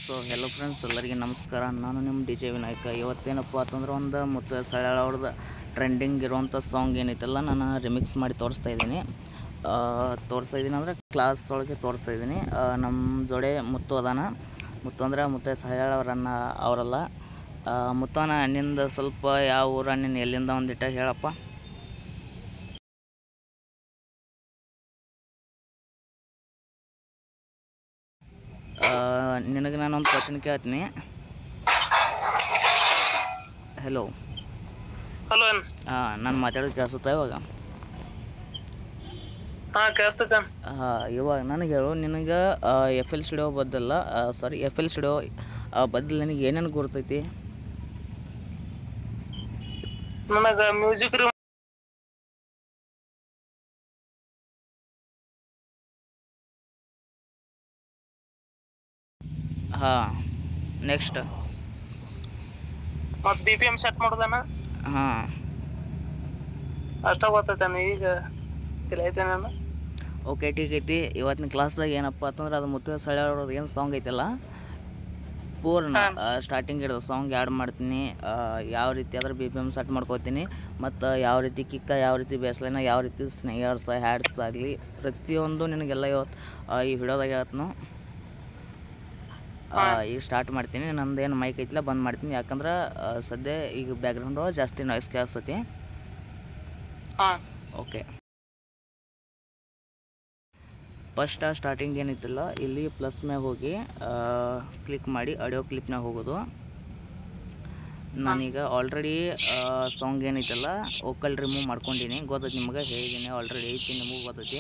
So hello friends ಎಲ್ಲರಿಗೆ ನಮಸ್ಕಾರ ನಾನು ನಿಮ್ಮ ಡಿ ಜೆ ವಿನಾಯಕ ಇವತ್ತೇನಪ್ಪ ಅಂತಂದ್ರೆ ಒಂದು ಮತ್ತು ಸಳ್ಯಾಳ ಅವ್ರದ್ದು ಟ್ರೆಂಡಿಂಗ್ ಇರುವಂಥ ಸಾಂಗ್ ಏನೈತಲ್ಲ ನಾನು ರಿಮಿಕ್ಸ್ ಮಾಡಿ ತೋರಿಸ್ತಾ ಇದ್ದೀನಿ ತೋರಿಸ್ತಾ ಇದ್ದೀನಿ ಅಂದರೆ ಕ್ಲಾಸ್ ಒಳಗೆ ತೋರಿಸ್ತಾ ಇದ್ದೀನಿ ನಮ್ಮ ಜೋಡೆ ಮುತ್ತು ಅದಾನ ಮುತ್ತು ಅಂದ್ರೆ ಮುತ್ತೆ ಸಳ್ಯಾಳ ಅವರನ್ನ ಅವರಲ್ಲ ಮುತ್ತನ ಅಣ್ಣಿಂದ ಸ್ವಲ್ಪ ಯಾವ ಊರು ಅಣ್ಣಿನ ಎಲ್ಲಿಂದ ಒಂದಿಟ್ಟ ಹೇಳಪ್ಪ ನಿನಗೆ ನಾನು ಒಂದು ಕ್ವಶನ್ ಕೇಳ್ತೀನಿ ಹಲೋ ಹಲೋ ನಾನು ಮಾತಾಡೋದು ಕೇಳಿಸುತ್ತಾ ಇವಾಗ ಹಾ ಕೇಳಿಸ್ತೈತೆ ಹಾಂ ಇವಾಗ ನನಗೆ ಹೇಳು ನಿನಗೆ ಎಫ್ ಎಲ್ ಸ್ಟುಡಿಯೋ ಬದ್ದಲ್ಲ ಸಾರಿ ಎಫ್ ಎಲ್ ಸ್ಟುಡಿಯೋ ಬದಲು ನಿನಗೆ ಏನೇನು ಗುರ್ತೈತಿ ನನಗ ಮ್ಯೂಸಿಕ್ ರೀ ಹಾಂ ನೆಕ್ಸ್ಟ್ ಮತ್ ಬಿ ಪಿ ಎಂ ಸೆಟ್ ಮಾಡೋದನ ಹಾಂ ಅಷ್ಟ ಗೊತ್ತೈತೇನ ಈಗ ತಿಳಿಯೈತೆ ನಾನು ಓಕೆ ಟೀಕ್ ಐತಿ ಇವತ್ತಿನ ಕ್ಲಾಸ್ದಾಗ ಏನಪ್ಪ ಅಂತಂದ್ರೆ ಅದು ಮುತ್ತು ಸಳ್ಳ ಅವ್ರದ್ದು ಏನು ಸಾಂಗ್ ಐತಲ್ಲ ಪೂರ್ಣ ಸ್ಟಾರ್ಟಿಂಗ್ ಹಿಡಿದು ಸಾಂಗ್ ಆ್ಯಡ್ ಮಾಡ್ತೀನಿ ಆ, ಯಾವ ರೀತಿ ಅದ್ರ ಬಿ ಪಿ ಎಮ್ ಸೆಟ್ ಮಾಡ್ಕೋತೀನಿ ಮತ್ತು ಯಾವ ರೀತಿ ಕಿಕ್ಕ ಯಾವ ರೀತಿ ಬೇಸ್ಲೈನ ಯಾವ ರೀತಿ ಸ್ನೇಯರ್ಸ್ ಹ್ಯಾಡ್ಸ್ ಆಗಲಿ ಪ್ರತಿಯೊಂದು ನಿನಗೆಲ್ಲ ಇವತ್ತು ಆ, ಈ ವಿಡಿಯೋದಾಗ ಹೇಳ್ತನು ಈಗ ಸ್ಟಾರ್ಟ್ ಮಾಡ್ತೀನಿ ನಂದೇನು ಮೈಕ್ ಐತಿಲ್ಲ ಬಂದ್ ಮಾಡ್ತೀನಿ ಯಾಕಂದ್ರೆ ಆ, ಸದ್ಯ ಈಗ ಬ್ಯಾಕ್ಗ್ರೌಂಡು ಜಾಸ್ತಿ ನಾಯ್ಸ್ ಕೇಳಿಸ್ತೈತಿ ಹಾ ಓಕೆ ಫಸ್ಟ್ ಸ್ಟಾರ್ಟಿಂಗ್ ಏನೈತಿಲ್ಲ ಇಲ್ಲಿ ಪ್ಲಸ್ ಮ್ಯಾಗ ಹೋಗಿ ಕ್ಲಿಕ್ ಮಾಡಿ ಆಡಿಯೋ ಕ್ಲಿಪ್ನಾಗ ಹೋಗೋದು ನಾನೀಗ ಆಲ್ರೆಡಿ ಸಾಂಗ್ ಏನೈತಲ್ಲ ವೋಕಲ್ ರಿಮೂವ್ ಮಾಡ್ಕೊಂಡೀನಿ ಗೊತ್ತೈತಿ ನಿಮಗೆ ಹೇಳಿದ್ದೀನಿ ಆಲ್ರೆಡಿ ಐತಿ ನಿಮಗೂ ಗೊತ್ತೈತಿ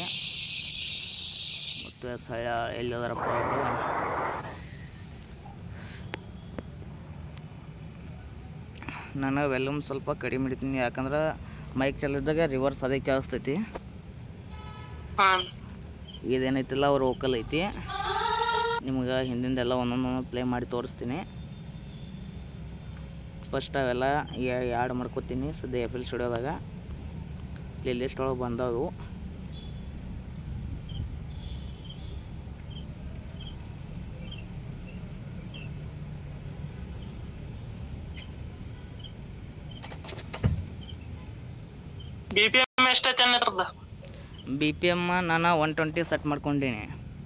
ಮತ್ತು ಸಳ ಎಲ್ಲಿ ಅದಾರಪ್ಪ ಅವರು ನಾನು ವೆಲ್ಯೂಮ್ ಸ್ವಲ್ಪ ಕಡಿಮೆ ಇಡ್ತೀನಿ ಯಾಕಂದ್ರೆ ಮೈಕ್ ಚಲಿಸಿದಾಗ ರಿವರ್ಸ್ ಅದೇ ಕೇಳಿಸ್ತೈತಿ ಹಾ ಇದೇನೈತಿಲ್ಲ ಅವ್ರ ವೋಕಲ್ ಐತಿ ನಿಮ್ಗೆ ಹಿಂದಿಂದೆಲ್ಲ ಒಂದೊಂದು ಪ್ಲೇ ಮಾಡಿ ತೋರಿಸ್ತೀನಿ ಫಸ್ಟ್ ಅವೆಲ್ಲ ಯಾಡ್ ಮಾಡ್ಕೊತೀನಿ ಸದ್ಯ ಎಫ್ ಎಲ್ ಸ್ಟುಡಿಯೋದಾಗ ಪ್ಲೇ ಲಿಸ್ಟ್ ಒಳಗೆ ಬಂದವು ಬಿ ಪಿ ಎಂ ಎಷ್ಟೈತೆ ಅನ್ನಿರ್ತದ ಬಿ ಪಿ ಎಮ್ ನಾನು ಒನ್ ಟ್ವೆಂಟಿ ಸೆಟ್ ಮಾಡ್ಕೊಂಡೀನಿ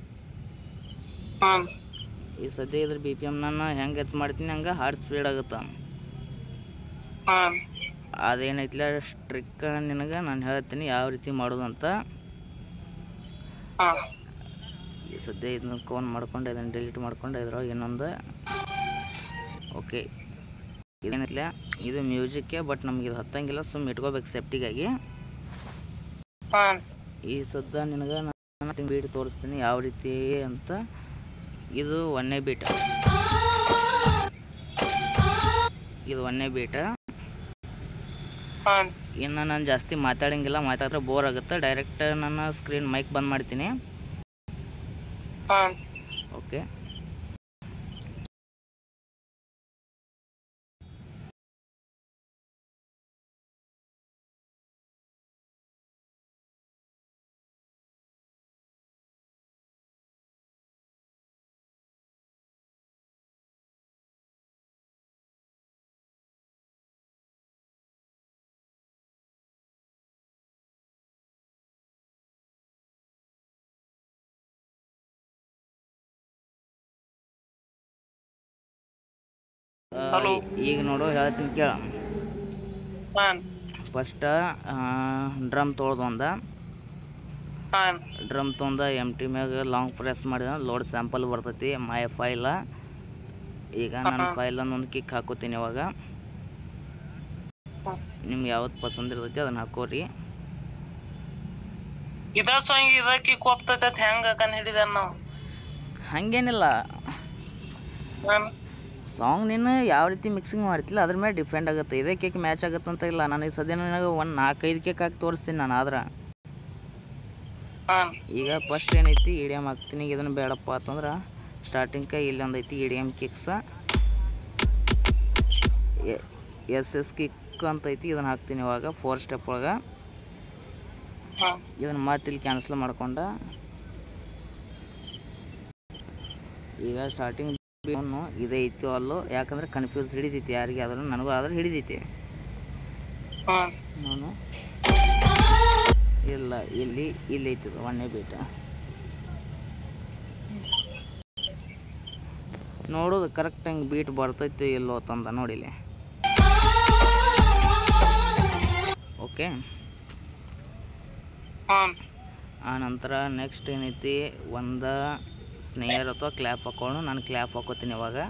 ಹಾ ಈ ಸದ್ಯ ಇದ್ರ ಬಿ ಪಿ ಎಮ್ ನಾನು ಹೆಂಗೆ ಹೆಚ್ಚು ಮಾಡ್ತೀನಿ ಹಂಗೆ ಹಾರ್ಡ್ ಸ್ಪೀಡ್ ಆಗುತ್ತೆ ಹಾ ಅದೇನೈತಿಲ್ಲ ಸ್ಟ್ರಿಕ್ ನಿನಗೆ ನಾನು ಹೇಳ್ತೀನಿ ಯಾವ ರೀತಿ ಮಾಡೋದು ಅಂತ ಹಾ ಈ ಸದ್ಯ ಇದನ್ನ ಕೋನ್ ಮಾಡ್ಕೊಂಡು ಇದನ್ನು ಡಿಲೀಟ್ ಮಾಡ್ಕೊಂಡು ಇದ್ರೊಳಗೆ ಇನ್ನೊಂದು ಓಕೆ ಇದೇನಿಲ್ಲ ಇದು ಮ್ಯೂಸಿಕ್ಕೆ ಬಟ್ ನಮ್ಗೆ ಇದು ಹತ್ತಂಗಿಲ್ಲ ಸುಮ್ಮನೆ ಇಟ್ಕೋಬೇಕು ಸೇಫ್ಟಿಗಾಗಿ ಹಾ ಈ ಸದ್ಯ ನಿನಗೆ ನಾನು ಬೀಟ್ ತೋರಿಸ್ತೀನಿ ಯಾವ ರೀತಿ ಅಂತ ಇದು ಒಂದೇ ಬೀಟ ಇದು ಒಂದೇ ಬೀಟ ಹಾ ಇನ್ನು ನಾನು ಜಾಸ್ತಿ ಮಾತಾಡಂಗಿಲ್ಲ ಮಾತಾಡಿದ್ರೆ ಬೋರ್ ಆಗುತ್ತೆ ಡೈರೆಕ್ಟ್ ನನ್ನ ಸ್ಕ್ರೀನ್ ಮೈಕ್ ಬಂದ್ ಮಾಡ್ತೀನಿ ಹಾ ಓಕೆ ಆ, Hello. ಈಗ ನೋಡು ಹೇಳ್ತೀನಿ ಕೇಳ ಹಾ ಫಸ್ಟ್ ಡ್ರಮ್ ತೊಳ್ದು ಒಂದ ಹಾ ಡ್ರಮ್ ತೊಂದ ಎಮ್ ಟಿ ಮ್ಯಾಗ ಲಾಂಗ್ ಪ್ರೆಸ್ ಮಾಡಿದ ಲೋಡ್ ಸ್ಯಾಂಪಲ್ ಬರ್ತೈತಿ ಮೈ ಫೈಲ ಈಗ ನನ್ನ ಫೈಲನ್ನು ಒಂದು ಕಿಕ್ ಹಾಕೋತೀನಿ ಇವಾಗ ನಿಮ್ಗೆ ಯಾವತ್ತು ಪಸಂದ್ ಇರ್ತೈತಿ ಅದನ್ನ ಹಾಕೋರಿ ಇದ ಸಾಂಗ್ ಇದ ಕಿಕ್ ಹೋಗ್ತೈತೆ ಹೆಂಗ ಕಣ್ ಹಿಡಿದ ನಾವು ಹಾಗೇನಿಲ್ಲ ಹಾ ಸಾಂಗ್ ನೀನು ಯಾವ ರೀತಿ ಮಿಕ್ಸಿಂಗ್ ಮಾಡ್ತಿಲ್ಲ ಅದ್ರ ಮೇಲೆ ಡಿಪೆಂಡ್ ಆಗುತ್ತೆ ಇದೇ ಕೇಕ್ ಮ್ಯಾಚ್ ಆಗುತ್ತೆ ಅಂತ ಇಲ್ಲ ನಾನು ಈ ಸದ್ಯ ನನಗೆ ಒಂದು ನಾಲ್ಕೈದು ಕೇಕ್ ಹಾಕಿ ತೋರಿಸ್ತೀನಿ ನಾನು ಆದ್ರೆ ಹಾ ಈಗ ಫಸ್ಟ್ ಏನೈತಿ ಇ ಡಿ ಎಮ್ ಹಾಕ್ತೀನಿ ಇದನ್ನು ಬೇಡಪ್ಪ ಅಂತಂದ್ರೆ ಸ್ಟಾರ್ಟಿಂಗ್ಗೆ ಇಲ್ಲೊಂದು ಐತಿ ಇ ಡಿ ಎಮ್ ಕಿಕ್ಸ ಎಸ್ ಎಸ್ ಕಿಕ್ ಅಂತ ಐತಿ ಇದನ್ನು ಹಾಕ್ತೀನಿ ಇವಾಗ ಫೋರ್ ಸ್ಟೆಪ್ ಒಳಗೆ ಹಾ ಇದನ್ನು ಮತ್ತೆ ಇಲ್ಲಿ ಕ್ಯಾನ್ಸಲ್ ಮಾಡ್ಕೊಂಡ ಈಗ ಸ್ಟಾರ್ಟಿಂಗ್ ಅವನು ಇದೇ ಐತಿ ಅಲ್ಲೋ ಯಾಕಂದ್ರೆ ಕನ್ಫ್ಯೂಸ್ ಹಿಡಿದೈತಿ ಯಾರಿಗೆ ಆದ್ರೂ ನನಗೂ ಆದ್ರೆ ಹಿಡಿದೈತಿ ಹ್ಮ್ ನಾನು ಇಲ್ಲ ಇಲ್ಲಿ ಇಲ್ಲಿ ಐತಿ ಇದು ಒಂದೇ ಬೀಟ ನೋಡೋದು ಕರೆಕ್ಟ್ ಹಂಗೆ ಬೀಟ್ ಬರ್ತೈತಿ ಇಲ್ಲೋ ತಂದ ನೋಡಿಲಿ ಓಕೆ ಹ್ಮ್ ಆ ನಂತರ ನೆಕ್ಸ್ಟ್ ಏನೈತಿ ಒಂದು ಸ್ನೇಯರ್ ಅಥವಾ ಕ್ಲ್ಯಾಪ್ ಹಾಕೊಂಡು ನಾನು ಕ್ಲ್ಯಾಪ್ ಹಾಕೋತೀನಿ ಇವಾಗ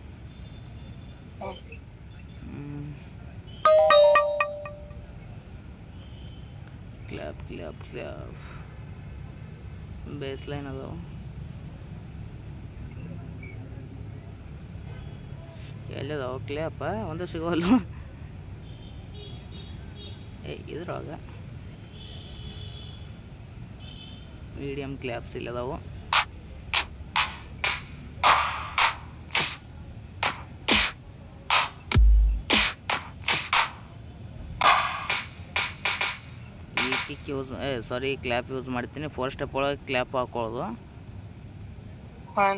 hmm clap clap clap bassline ಅದಾವ ಎಲ್ಲಿದಾವ ಕ್ಲ್ಯಾಪ ಒಂದು ಸಿಗೋಲ್ಲ ಏ ಇದ್ರೊಳಗ ಮೀಡಿಯಮ್ ಕ್ಲ್ಯಾಪ್ಸ್ ಇಲ್ಲದಾವು ಈ ಕಿಕ್ ಯೂಸ್ ಏ ಸಾರಿ ಕ್ಲ್ಯಾಪ್ ಯೂಸ್ ಮಾಡ್ತೀನಿ ಫೋರ್ ಸ್ಟೆಪ್ ಒಳಗೆ ಕ್ಲ್ಯಾಪ್ ಹಾಕೊಳ್ಳೋದು ಹ್ಮ್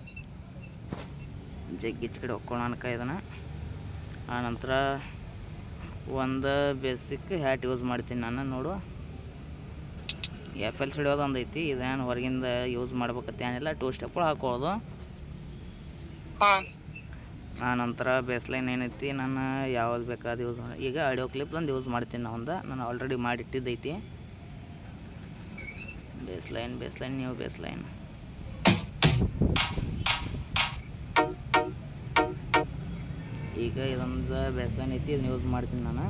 ಜಗ್ಗಿ ಈಚೆ ಕಡೆ ಹೊಕ್ಕೊಳ್ಳೋಣಕ ಇದನ್ನು ಆನಂತರ ಒಂದು ಬೇಸಿಕ್ ಹ್ಯಾಟ್ ಯೂಸ್ ಮಾಡ್ತೀನಿ ನಾನು ನೋಡು ಎಫ್ ಎಲ್ ಸಿಡಿಯೋದು ಒಂದು ಐತಿ ಇದೇನು ಹೊರಗಿಂದ ಯೂಸ್ ಮಾಡ್ಬೇಕತ್ತ ಏನಿಲ್ಲ ಟೂ ಸ್ಟೆಪ್ ಹಾಕೊಳ್ಳೋದು ಹ್ಮ್ ಆನಂತರ ಬೇಸ್ಲೈನ್ ಏನೈತಿ ನಾನು ಯಾವ್ದು ಬೇಕಾದ ಯೂಸ್ ಮಾಡಿ ಈಗ ಆಡಿಯೋ ಕ್ಲಿಪ್ದಂದು ಯೂಸ್ ಮಾಡ್ತೀನಿ ನಾ ಒಂದು ನಾನು ಆಲ್ರೆಡಿ ಮಾಡಿಟ್ಟಿದ್ದೈತಿ ಬೇಸ್ಲೈನ್ ಬೇಸ್ಲೈನ್ ನೀವು ಬೇಸ್ಲೈನ್ ಈಗ ಇದೊಂದು ಬೇಸ್ಲೈನ್ ಐತಿ ಇದನ್ನ ಯೂಸ್ ಮಾಡ್ತೀನಿ ನಾನು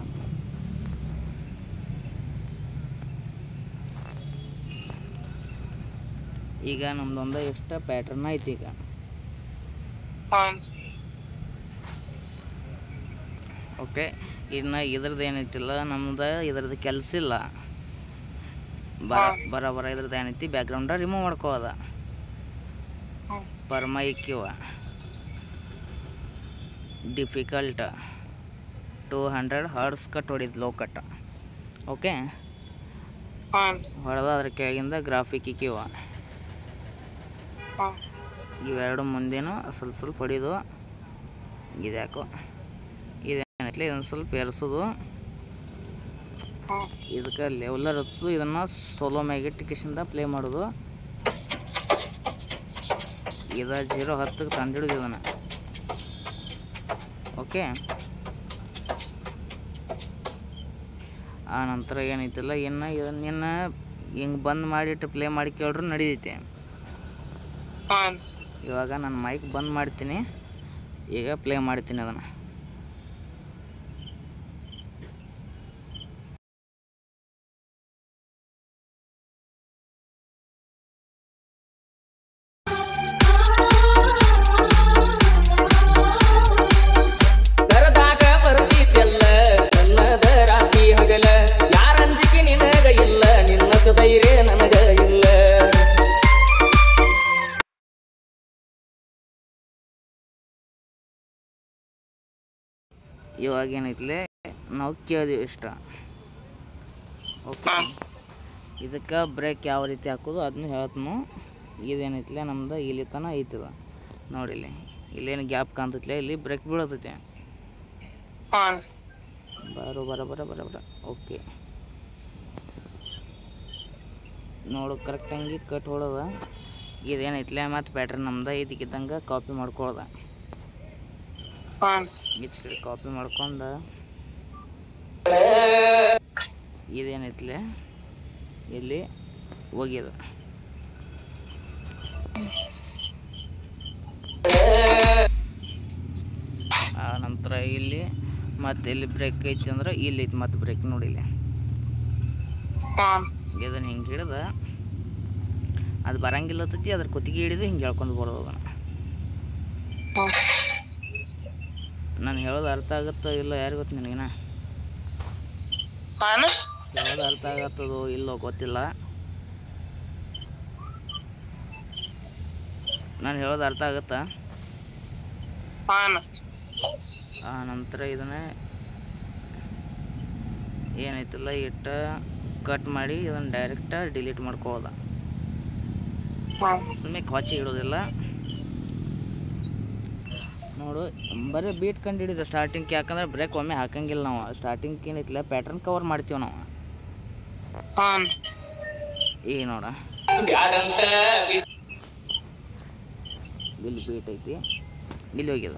ಈಗ ನಮ್ದೊಂದು ಎಷ್ಟು ಪ್ಯಾಟ್ರನ್ ಐತಿ ಈಗ ಹ್ಮ್ ಓಕೆ ಇನ್ನು ಇದ್ರದ್ದು ಏನೈತಿಲ್ಲ ನಮ್ದು ಇದ್ರದ್ದು ಕೆಲಸ ಇಲ್ಲ ಬರ ಬರ ಬರ ಇದ್ರದ್ದು ಏನೈತಿ ಬ್ಯಾಕ್ಗ್ರೌಂಡ ರಿಮೂವ್ ಮಾಡ್ಕೋದ ಹ್ಮ್ ಪರ್ಮ ಇಕ್ಕಿವ difficult two hundred hertz cut ಹೊಡಿದ್ ಲೋ ಕಟ್ ಓಕೆ ಹ್ಮ್ ಹೊಡೆದ ಅದ್ರ ಕೆಳಗಿಂದ ಗ್ರಾಫಿಕ್ ಇಕ್ಕಿವ ಹ್ಮ್ ಇವೆರಡು ಮುಂದೇನು ಸ್ವಲ್ಪ ಸ್ವಲ್ಪ ಹೊಡಿದು ಇದ್ಯಾಕೋ ಇದೇನೈತಿ ಇದನ್ನು ಸ್ವಲ್ಪ ಎರ್ಸೋದು ಹ್ಮ್ ಇದಕ್ಕೆ ಲೆವೆಲರ್ ಹಚ್ಚೋದು ಇದನ್ನು ಸೋಲೋ ಮ್ಯಾಗಿಟ್ಟಿಕೇಶನ್ದ ಪ್ಲೇ ಮಾಡೋದು ಇದು ಜೀರೋ ಹತ್ತಕ್ಕೆ ತಂದಿಡೋದು ಇದನ್ನು ಓಕೆ ಆ ನಂತರ ಏನೈತಿಲ್ಲ ಇನ್ನು ಇದನ್ನ ಇನ್ನು ಹಿಂಗೆ ಬಂದ್ ಮಾಡಿಟ್ಟು ಪ್ಲೇ ಮಾಡಿ ಕೇಳ್ರು ನಡೀತೈತೆ ಹ್ಮ್ ಇವಾಗ ನಾನು ಮೈಕ್ ಬಂದ್ ಮಾಡ್ತೀನಿ ಈಗ ಪ್ಲೇ ಮಾಡ್ತೀನಿ ಅದನ್ನು ಕರದಾಗ ಬರ್ತಿದ್ದೆಲ್ಲ ನನ್ನದ ರಾತ್ರಿ ಹಗಲ ಯಾರಂಜಿಕೆ ನಿನಗ ಇಲ್ಲ ನಿನ್ನದು ಧೈರ್ಯ ನನಗ ಇಲ್ಲ ಇವಾಗ ಏನೈತಿಲೆ ನಾವು ಕೇಳಿದೀವಿ ಇಷ್ಟ ಓಕೆ ಇದಕ್ಕೆ ಬ್ರೇಕ್ ಯಾವ ರೀತಿ ಹಾಕೋದು ಅದನ್ನ ಹೇಳ್ತನು ಇದೇನೈತಿಲೆ ನಮ್ದು ಇಲ್ಲಿ ತನ ಐತದ ನೋಡಿಲ್ಲಿ ಇಲ್ಲೇನು ಗ್ಯಾಪ್ ಕಾಣ್ತೈತಿಲೆ ಇಲ್ಲಿ ಬ್ರೇಕ್ ಬೀಳತೈತೆ ಹ್ಮ್ ಬರೋ ಬರ ಬರ ಬರ ಬರ ಓಕೆ ನೋಡು ಕರೆಕ್ಟಂಗಿ ಕಟ್ ಹೊಡೋದ ಇದೇನೈತಿಲೆ ಮತ್ತು ಪ್ಯಾಟ್ರನ್ ನಮ್ದು ಇದಕ್ಕಿದ್ದಂಗೆ ಕಾಪಿ ಮಾಡ್ಕೊಳ್ಳೋದ ಹ್ಮ್ ಈಚೆ ಕಡೆ ಕಾಪಿ ಮಾಡ್ಕೊಂಡು ಇದೇನೈತ್ಲೆ ಇಲ್ಲಿ ಹೋಗ್ಯದ ಆ ನಂತರ ಇಲ್ಲಿ ಮತ್ತೆ ಇಲ್ಲಿ ಬ್ರೇಕ್ ಐತಿ ಅಂದ್ರೆ ಇಲ್ಲಿ ಐತಿ ಮತ್ತೆ ಬ್ರೇಕ್ ನೋಡಿ ಇಲ್ಲಿ ಹ್ಮ್ ಇದನ್ನ ಹಿಂಗೆ ಹಿಡ್ದ ಅದು ಬರಂಗಿಲ್ಲತೈತಿ ಅದ್ರ ಕುತ್ತಿಗೆ ಹಿಡಿದು ಹಿಂಗೆ ಹೇಳ್ಕೊಂಡು ಬರೋದು ಅದನ್ನು ಹ್ಮ್ ನಾನು ಹೇಳೋದು ಅರ್ಥ ಆಗುತ್ತೋ ಇಲ್ಲೋ ಯಾರು ಗೊತ್ತು ನಿನಗಿನ ಹ್ಮ್ ಹೇಳೋದು ಅರ್ಥ ಆಗತ್ತದೋ ಇಲ್ಲೋ ಗೊತ್ತಿಲ್ಲ ನಾನು ಹೇಳೋದು ಅರ್ಥ ಆಗುತ್ತಾ ಹ್ಮ್ ಆ ನಂತರ ಇದನ್ನ ಏನೈತಲ್ಲ ಇಟ್ಟ ಕಟ್ ಮಾಡಿ ಇದನ್ನು ಡೈರೆಕ್ಟ ಡಿಲೀಟ್ ಮಾಡ್ಕೊಳ್ಳೋದ ಹ್ಮ್ ಸುಮ್ಮನೆ ಕಾಚಿ ಇಡೋದಿಲ್ಲ ನೋಡು ಬರೀ ಬೀಟ್ ಕಂಡು ಹಿಡಿದು ಸ್ಟಾರ್ಟಿಂಗ್ ಯಾಕಂದ್ರೆ ಬ್ರೇಕ್ ಒಮ್ಮೆ ಹಾಕಂಗಿಲ್ಲ ನಾವು ಸ್ಟಾರ್ಟಿಂಗ್ ಏನೈತಿಲ್ಲ ಪ್ಯಾಟ್ರನ್ ಕವರ್ ಮಾಡ್ತೀವಿ ನಾವು ಹ್ಮ್ ಈಗ ನೋಡ ಬ್ಯಾಡಂತ ಇಲ್ಲಿ ಬೀಟ್ ಐತಿ ಇಲ್ಲಿ ಹೋಗ್ಯದ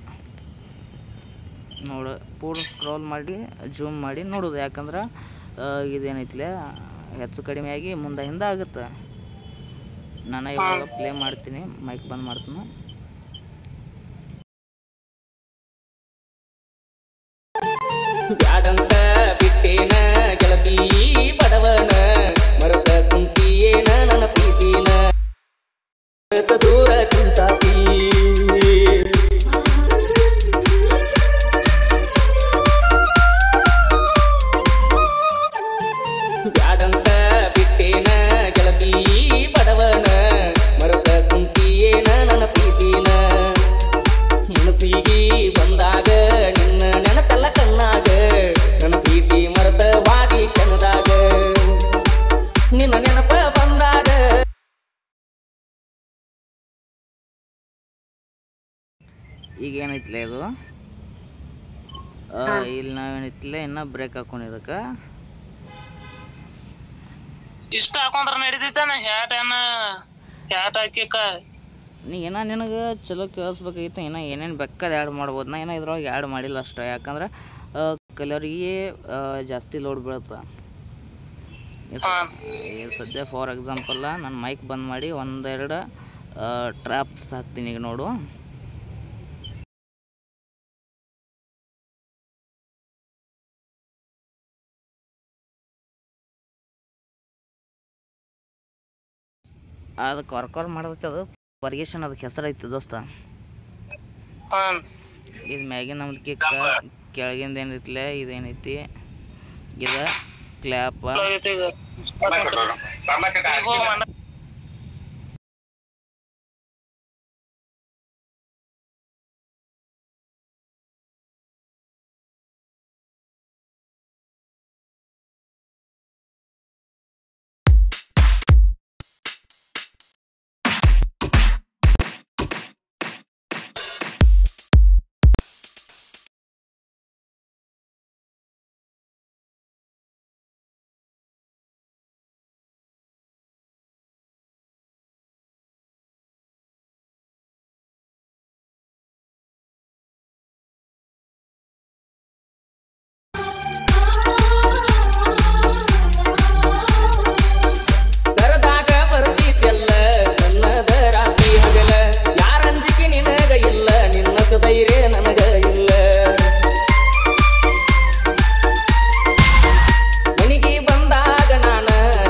ನೋಡು ಪೂರ್ಣ ಸ್ಕ್ರೋಲ್ ಮಾಡಿ ಜೂಮ್ ಮಾಡಿ ನೋಡೋದು ಯಾಕಂದ್ರೆ ಆ, ಇದೇನೈತಿಲ್ಲ ಹೆಚ್ಚು ಕಡಿಮೆ ಆಗಿ ಮುಂದೆ ಹಿಂದೆ ಆಗುತ್ತೆ ನಾನು ಇವಾಗ ಪ್ಲೇ ಮಾಡ್ತೀನಿ ಮೈಕ್ ಬಂದ್ ಮಾಡ್ತೀನಿ ಬ್ಯಾಡಂತ ಬಿಟ್ಟೇನ ಗೆಳತಿ ಬಡವನ ಮರತ ಕುಂತಿಯೇನ ನನ್ನ ಪ್ರೀತಿನ ಮರೆತ ದೂರ ಕುಂತಾತಿ ಬ್ಯಾಡಂತ ಬಿಟ್ಟೇನ ಗೆಳತಿ ಬಡವನ ಮರತ ಕುಂತಿಯೇನ ನನ್ನ ಪ್ರೀತಿನ ಮನಸ್ಸಿಗೆ ಬಂದಾಗ ನಿನ್ನ ನೆನಪೆಲ್ಲ ಕಣ್ಣಾಗ ನನ್ನ ಪ್ರೀತಿ ಮರೆತ ವಾದಿ ಕ್ಷಣದಾಗ ನಿನ್ನ ನೆನಪ ಬಂದಾಗ ಈಗ ಏನೈತಿಲ್ಲ ಇದು ಆ, ಇಲ್ಲಿ ನಾವೇನೈತಿಲ್ಲ ಇನ್ನೂ ಬ್ರೇಕ್ ಹಾಕೊಂಡಿದ್ದಕ್ಕೆ ಇಷ್ಟ ಹಾಕೊಂಡ್ರ ನಡೀತೈತಾನ ಹ್ಯಾಟ್ ಏನ ಹ್ಯಾಟ್ ಹಾಕಿಕ ನೀ ಏನೋ ನಿನಗೆ ಚಲೋ ಕೇಳಿಸ್ಬೇಕಾಗಿತ್ತು ಏನೋ ಏನೇನು ಬೇಕಾದ ಆ್ಯಡ್ ಮಾಡ್ಬೋದು ನಾ ಏನೋ ಇದ್ರೊಳಗೆ ಆ್ಯಡ್ ಮಾಡಿಲ್ಲ ಅಷ್ಟೇ ಯಾಕಂದ್ರೆ ಕಲರಿಗೆ ಜಾಸ್ತಿ ಲೋಡ್ ಬೀಳುತ್ತೆ ಈ ಸ- ಹಾಂ ಈ ಸದ್ಯ ಫಾರ್ ಎಕ್ಸಾಂಪಲ್ಲ ನಾನು ಮೈಕ್ ಬಂದ್ ಮಾಡಿ ಒಂದೆರಡು ಟ್ರ್ಯಾಪ್ಸ್ ಹಾಕ್ತೀನಿ ಈಗ ನೋಡು ಅದಕ್ಕೆ ವರ್ಕೌಟ್ ಮಾಡೋದಕ್ಕೆ ಅದು ವರ್ಗೇಷನ್ ಅದಕ್ಕೆ ಹೆಸರೈತಿ ದೋಸ್ತ ಹ್ಮ್ ಇದು ಮ್ಯಾಗಿನ ನಮ್ದು ಕಿಕ್ಕ ಕೆಳಗಿಂದ ಏನೈತಿಲೆ ಇದೇನೈತಿ ಇದು ಕ್ಲ್ಯಾಪ ಆಗೈತಿ ಈಗ ಈಗ ಹೋಗ್ ಮಾಡ ಕರದಾಗ ಬರ್ತಿದ್ದೆಲ್ಲ ನನ್ನದ ರಾತ್ರಿ ಹಗಲ ಯಾರಂಜಿಕೆ ನಿನಗ ಇಲ್ಲ ನಿನ್ನಕ ಧೈರ್ಯ ನನಗ ಇಲ್ಲ ಮನಿಗೆ ಬಂದಾಗ ನಾನ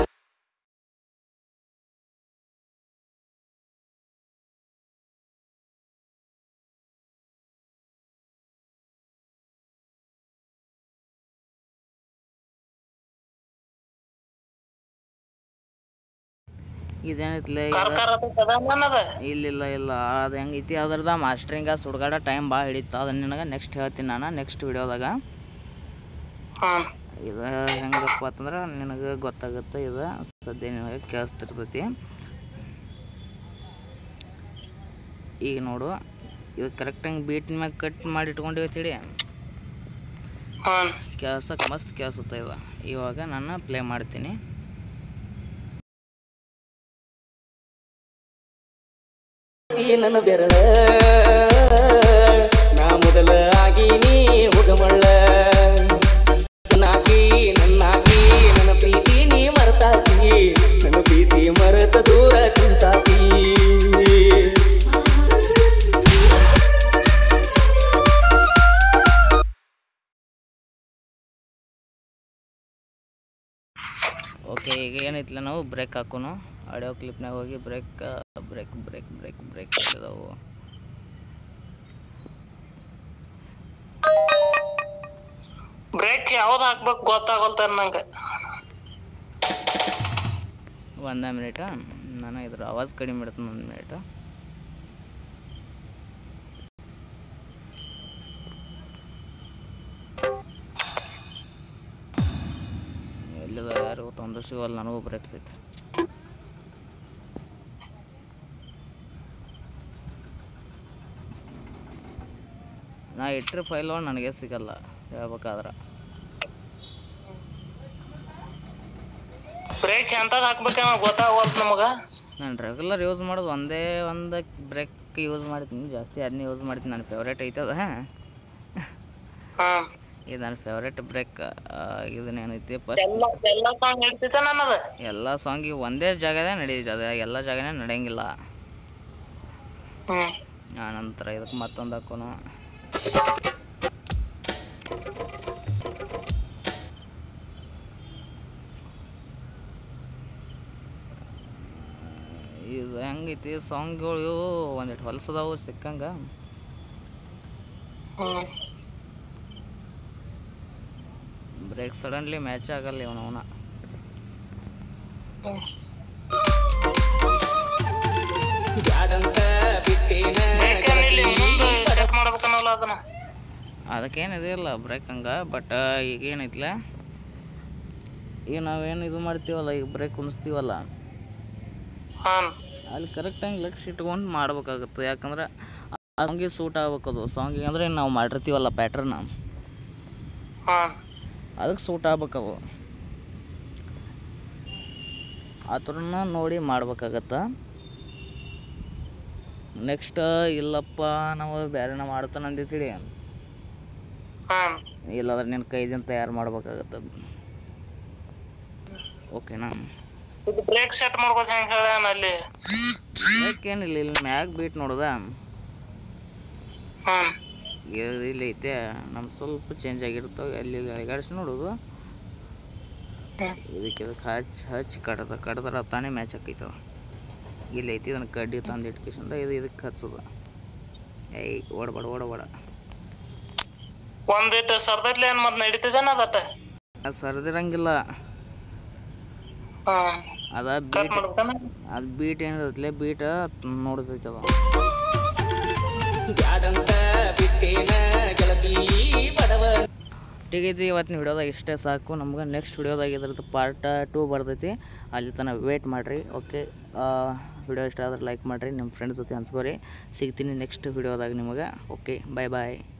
ಇದೇನೈತಿಲೆ ಇದು ಕರ್ಕರ ಅದ ಇಲ್ಲಿಲ್ಲ ಇಲ್ಲ ಅದು ಹೆಂಗೈತಿ ಅದ್ರದ ಮಾಸ್ಟ್ರಿಂಗ ಸುಡ್ಗಾಡ ಟೈಮ್ ಭಾಳ ಹಿಡಿತು ಅದನ್ನ ನಿನಗೆ ನೆಕ್ಸ್ಟ್ ಹೇಳ್ತೀನಿ ನಾನು ನೆಕ್ಸ್ಟ್ ವಿಡಿಯೋದಾಗ ಹ್ಮ್ ಇದು ಹೆಂಗಪ್ಪ ಅಂತಂದ್ರೆ ನಿನಗೆ ಗೊತ್ತಾಗುತ್ತೆ ಇದು ಸದ್ಯ ನಿನಗೆ ಕೇಳಿಸ್ತಿರ್ತೈತಿ ಈಗ ನೋಡು ಇದು ಕರೆಕ್ಟಾಗಿ ಬೀಟ್ ಮ್ಯಾಗ ಕಟ್ ಮಾಡಿ ಇಟ್ಕೊಂಡಿವಿ ತಿಳಿ ಹ್ಮ್ ಕೇಳ್ಸಕ್ಕೆ ಮಸ್ತ್ ಕೇಳಿಸುತ್ತೆ ಇದು ಇವಾಗ ನಾನು ಪ್ಲೇ ಮಾಡ್ತೀನಿ ಈ ನನ್ನ ಬೆರಳ ನಾ ಮೊದಲ ಆಗಿ ನೀ ಹುಗಮಳ್ಳ ನಾಕಿ ನನ್ನಾಕಿ ನನ್ನ ಪ್ರೀತಿ ನೀ ಮರೆತಾಕಿ ನನ್ನ ಪ್ರೀತಿ ಮರೆತ ದೂರ ಕುಂತಾಕಿ ಓಕೆ ಈಗ ಏನೈತಿಲ್ಲ ನಾವು ಬ್ರೇಕ್ ಹಾಕೋನು ಆಡಿಯೋ ಕ್ಲಿಪ್ನಾಗ ಹೋಗಿ break break break break break ಇದಾವು ಬ್ರೇಕ್ ಯಾವ್ದು ಹಾಕ್ಬೇಕು ಗೊತ್ತಾಗಲ್ತ ನಂಗೆ ಒಂದೇ ಮಿನಿಟ ನಾನು ಇದ್ರ ಆವಾಜ್ ಕಡಿಮೆ ಇಡ್ತೀನಿ ಒಂದು ಮಿನಿಟ್ ಎಲ್ಲಿದ ಯಾರಿಗೂ ತೊಂದರೆ ಸಿಗೋಲ್ಲ ನನಗೂ ಬ್ರೇಕ್ ಐತೆ ನಾ ಇಟ್ಟರೆ ಫೈಲ್ಗಳು ನನಗೆ ಸಿಗಲ್ಲ ಹೇಳ್ಬೇಕಾದ್ರೆ ಬ್ರೇಕ್ ಎಂತದ್ ಹಾಕ್ಬೇಕೇನೋ ಗೊತ್ತಾಗವಲ್ತು ನಮಗ ನಾನು ರೆಗ್ಯುಲರ್ ಯೂಸ್ ಮಾಡೋದು ಒಂದೇ ಒಂದು ಬ್ರೇಕ್ ಯೂಸ್ ಮಾಡ್ತೀನಿ ಜಾಸ್ತಿ ಅದನ್ನೇ ಯೂಸ್ ಮಾಡ್ತೀನಿ ನನ್ನ ಫೇವ್ರೇಟ್ ಐತದ ಹ್ಮ್ ಇದು ನನ್ನ ಫೇವ್ರೇಟ್ ಬ್ರೇಕ್ ಇದನ್ನೇನೈತಿ ಫಸ್ಟ್ ಎಲ್ಲ ಎಲ್ಲ ಸಾಂಗ್ ಹಿಡ್ತೈತೆ ನನ್ನದ ಎಲ್ಲ ಸಾಂಗಿಗೆ ಒಂದೇ ಜಾಗದೇ ನಡೀತದೆ ಅದು ಎಲ್ಲ ಜಾಗನೇ ನಡೆಯಂಗಿಲ್ಲ ಹ್ಮ್ ಆನಂತರ ಇದಕ್ಕೆ ಮತ್ತೊಂದು ಹಾಕೋನು ಇದು ಹೆಂಗೈತಿ ಸಾಂಗ್ಗಳು ಒಂದಿಟ್ಟು ಹೊಲಸದಾವು ಸಿಕ್ಕಂಗ ಹ್ಮ್ ಬ್ರೇಕ್ ಸಡನ್ಲಿ ಮ್ಯಾಚ್ ಆಗಲ್ಲ ಇವನವನ ಹ್ಮ್. ಬ್ಯಾಡಂತ ಬಿಟ್ಟೇನ ಬ್ರೇಕ್ ಏನ್ ಇಲ್ಲಿ ಮುಂದೆ ಸೆಟ್ ಮಾಡ್ಬೇಕನ್ನಲ್ಲ ಅದನ್ನ ಅದಕ್ಕೇನು ಇದಿಲ್ಲ ಬ್ರೇಕ್ ಹಂಗೆ ಬಟ್ ಈಗ ಏನೈತಿಲ್ಲ ಈಗ ನಾವೇನು ಇದು ಮಾಡ್ತೀವಲ್ಲ ಈಗ ಬ್ರೇಕ್ ಕುಣಿಸ್ತೀವಲ್ಲ ಹಾಂ ಅಲ್ಲಿ ಕರೆಕ್ಟಾಗಿ ಲಕ್ಷ ಇಟ್ಕೊಂಡು ಮಾಡ್ಬೇಕಾಗುತ್ತೆ ಯಾಕಂದ್ರೆ ಆ ಸಾಂಗಿಗೆ ಸೂಟ್ ಆಗ್ಬೇಕದು ಸಾಂಗಿಗೆ ಅಂದರೆ ನಾವು ಮಾಡಿರ್ತೀವಲ್ಲ ಪ್ಯಾಟ್ರನ್ನ ಹಾಂ ಅದಕ್ಕೆ ಸೂಟ್ ಆಗ್ಬೇಕವು ಆ ಥರನ ನೋಡಿ ಮಾಡ್ಬೇಕಾಗತ್ತೆ ನೆಕ್ಸ್ಟ್ ಇಲ್ಲಪ್ಪ ನಾವು ಬೇರೆನ ಮಾಡ್ತಾನೆ ಅಂದಿದ್ದೀವಿ ಹಾಂ ಇಲ್ಲಾಂದ್ರೆ ನಿನ್ನ ಕೈದಿಂದ ತಯಾರು ಮಾಡ್ಬೇಕಾಗತ್ತೆ ಓಕೆನಾ ಇದು ಬ್ರೇಕ್ ಸೆಟ್ ಮಾಡ್ಕೋತ ಹೆಂಗ್ ಹೇಳ ಅಲ್ಲಿ ಯಾಕೇನಿಲ್ಲ ಇಲ್ಲಿ ಮ್ಯಾಗ್ ಬೀಟ್ ನೋಡ್ದ ಹಾಂ ಇದು ಇಲ್ಲಿ ಐತೆ ನಮ್ಮ ಸ್ವಲ್ಪ ಚೇಂಜ್ ಆಗಿರ್ತಾವೆ ಅಲ್ಲಿ ಇಲ್ಲಿ ಅಳಗಾಡಿಸಿ ನೋಡೋದು ಹ್ಮ್. ಇದಕ್ಕೆ ಇದಕ್ಕೆ ಹಚ್ಚಿ ಹಚ್ಚಿ ಕಡ್ದ ಕಡ್ದ್ರೆ ತಾನೇ ಮ್ಯಾಚ್ ಆಕೈತವ ಇಲ್ಲಿ ಐತಿ ಇದನ್ನು ಕಡ್ಡಿ ತಂದು ಇಟ್ಕಿಸಿಂದ ಇದು ಇದಕ್ಕೆ ಹಚ್ಚದ ಏಯ್ ಓಡಬೇಡ ಓಡಬೇಡ ಒಂದಿಟ್ಟು ಸರ್ದಟ್ಲೆ ಏನ್ ಮತ್ ನಡೀತಿದೇನ ಅದಟ್ಟ ಅದು ಸರ್ದಿರಂಗಿಲ್ಲ ಹಾಂ ಅದ ಕಟ್ ಬೀಟ್ ಮಾಡ್ಬೇಕನ ಅದು ಬೀಟ್ ಏನಿರತ್ತಲೆ ಬೀಟ್ ನೋಡ್ತೈತೆ ಅದು ಬ್ಯಾಡಂತ ಬಿಟ್ಟೇನ ಗೆಳತಿ ಬಡವ ಟೀಕ್ ಐತಿ ಇವತ್ತಿನ ವಿಡಿಯೋದಾಗ ಇಷ್ಟೇ ಸಾಕು ನಮ್ಗೆ ನೆಕ್ಸ್ಟ್ ವಿಡಿಯೋದಾಗ ಇದ್ರದ್ದು ಪಾರ್ಟ್ ಟೂ ಬರ್ತೈತಿ ಅಲ್ಲಿ ತನಕ ವೇಟ್ ಮಾಡಿರಿ ಓಕೆ ವಿಡಿಯೋ ಇಷ್ಟ ಆದ್ರೆ ಲೈಕ್ ಮಾಡಿರಿ ನಿಮ್ಮ ಫ್ರೆಂಡ್ಸ್ ಜೊತೆ ಹಂಚ್ಕೋರಿ ಸಿಗ್ತೀನಿ ನೆಕ್ಸ್ಟ್ ವಿಡಿಯೋದಾಗ ನಿಮಗೆ ಓಕೆ ಬಾಯ್ ಬಾಯ್